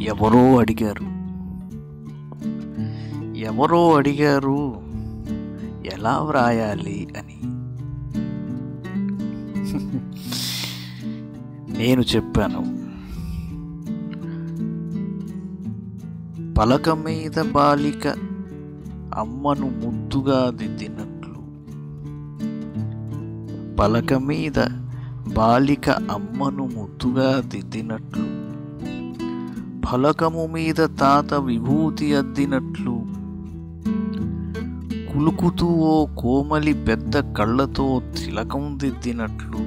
ఎవరో అడిగారు ఎవరో అడిగారు ఎలా వ్రాయాలి అని నేను చెప్పాను పలక మీద బాలిక అమ్మను ముద్దుగా దిద్దినట్లు పలక మీద బాలిక అమ్మను ముద్దుగా దిద్దినట్లు ఫలకము మీద తాత విభూతి అద్దినట్లు కులుకుతూ ఓ కోమలి పెద్ద కళ్ళతో తిలకం దిద్దినట్లు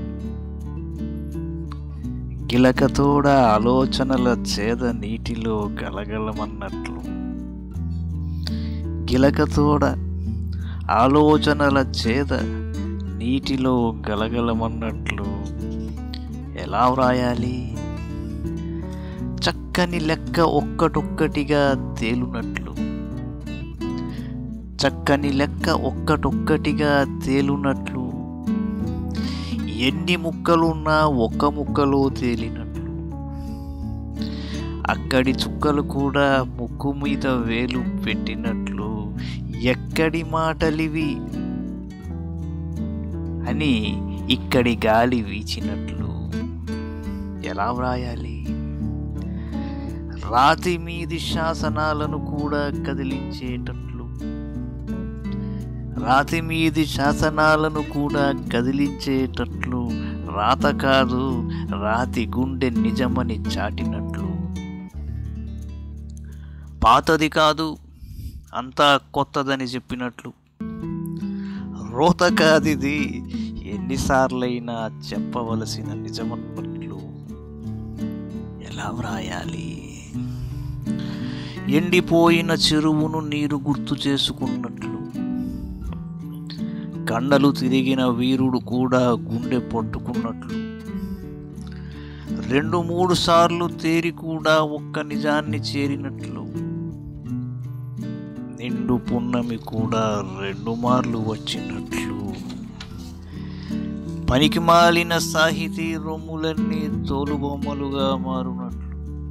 గిలకతోడ ఆలోచనల చేద నీటిలో గలగలమన్నట్లు గిలకతోడ ఆలోచనల చేద నీటిలో గలగలమన్నట్లు ఎలా వ్రాయాలి చక్కని లెక్క ఒక్కటొక్కటిగా తేలునట్లు చక్కని లెక్క ఒక్కటొక్కటిగా తేలునట్లు ఎన్ని ముక్కలున్నా ఒక్క ముక్కలో తేలినట్లు అక్కడి చుక్కలు కూడా ముక్కు మీద వేలు పెట్టినట్లు ఎక్కడి మాటలివి అని ఇక్కడి గాలి వీచినట్లు ఎలా వ్రాయాలి రాతి మీది శాసనాలను కూడా కదిలించేటట్లు రాతి మీది శాసనాలను కూడా కదిలించేటట్లు రాత కాదు రాతి గుండె నిజమని చాటినట్లు పాతది కాదు అంతా కొత్తదని చెప్పినట్లు రోత కాదిది ఎన్నిసార్లైనా చెప్పవలసిన నిజమన్నట్లు ఎలా వ్రాయాలి ఎండిపోయిన చెరువును నీరు గుర్తు చేసుకున్నట్లు కండలు తిరిగిన వీరుడు కూడా గుండె పట్టుకున్నట్లు రెండు మూడు సార్లు తేరి కూడా ఒక్క నిజాన్ని చేరినట్లు నిండు పున్నమి కూడా రెండు మార్లు వచ్చినట్లు పనికి మాలిన సాహితీ రొమ్ములన్నీ తోలుబొమ్మలుగా మారునట్లు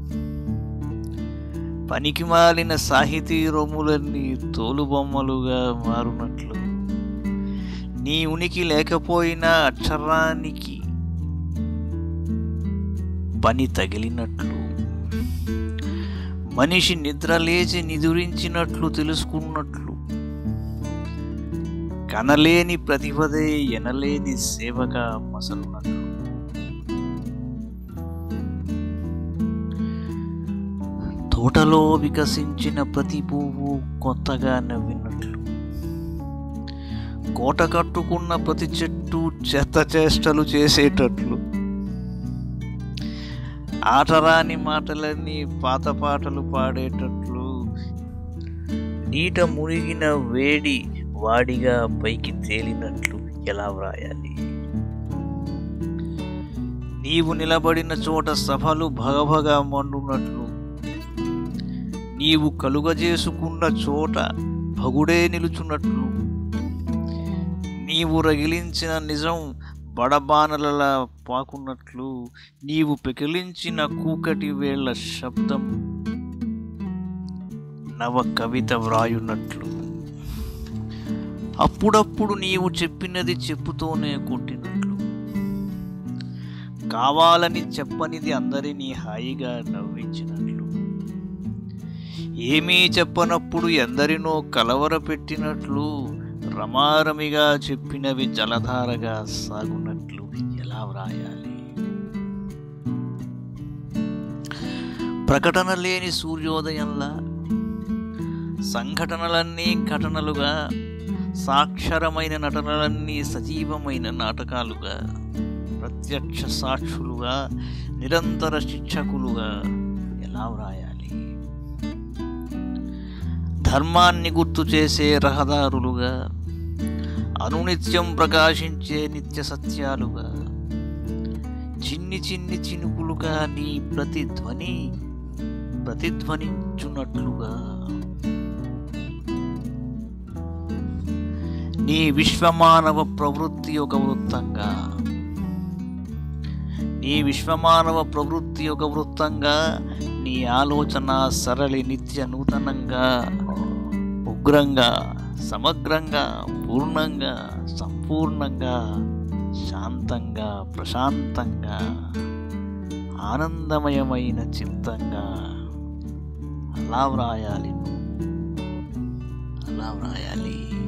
పనికి మాలిన సాహితీ రొమ్ములన్నీ తోలుబొమ్మలుగా మారునట్లు నీ ఉనికి లేకపోయినా అక్షరానికి పని తగిలినట్లు మనిషి నిద్ర లేచి నిదురించినట్లు తెలుసుకున్నట్లు కనలేని ప్రతిభదే ఎనలేని సేవగా మసలున్నట్లు తోటలో వికసించిన ప్రతి పువ్వు కొత్తగా నవ్వినట్లు కోట కట్టుకున్న ప్రతి చెట్టు చెత్త చేష్టలు చేసేటట్లు ఆటరాని మాటలన్నీ పాత పాటలు పాడేటట్లు నీట మునిగిన వేడి వాడిగా పైకి తేలినట్లు ఎలా వ్రాయాలి నీవు నిలబడిన చోట సభలు భగభగా మండునట్లు నీవు కలుగజేసుకున్న చోట భగుడే నిలుచున్నట్లు నీవు రగిలించిన నిజం బడబానలలా పాకున్నట్లు నీవు పెకిలించిన కూకటి వేళ్ల శబ్దం నవ కవిత వ్రాయున్నట్లు అప్పుడప్పుడు నీవు చెప్పినది చెప్పుతోనే కొట్టినట్లు కావాలని చెప్పనిది అందరినీ హాయిగా నవ్వించినట్లు ఏమీ చెప్పనప్పుడు ఎందరినో కలవరపెట్టినట్లు రమారమిగా చెప్పినవి జలధారగా సాగునట్లు ఎలా వ్రాయాలి ప్రకటన లేని సూర్యోదయంలా సంఘటనలన్నీ ఘటనలుగా సాక్షరమైన నటనలన్నీ సజీవమైన నాటకాలుగా ప్రత్యక్ష సాక్షులుగా నిరంతర శిక్షకులుగా ఎలా వ్రాయాలి ధర్మాన్ని గుర్తు చేసే రహదారులుగా అనునిత్యం ప్రకాశించే నిత్య సత్యాలుగా చిన్ని చిన్ని చినుకులుగా నీ ప్రతిధ్వని ప్రతిధ్వనించున్నట్లుగా నీ విశ్వమానవ ప్రవృత్తి ఒక వృత్తంగా నీ విశ్వమానవ ప్రవృత్తి ఒక వృత్తంగా నీ ఆలోచన సరళి నిత్య నూతనంగా ఉగ్రంగా సమగ్రంగా పూర్ణంగా సంపూర్ణంగా శాంతంగా ప్రశాంతంగా ఆనందమయమైన చిత్తంగా అలా వ్రాయాలి అలా వ్రాయాలి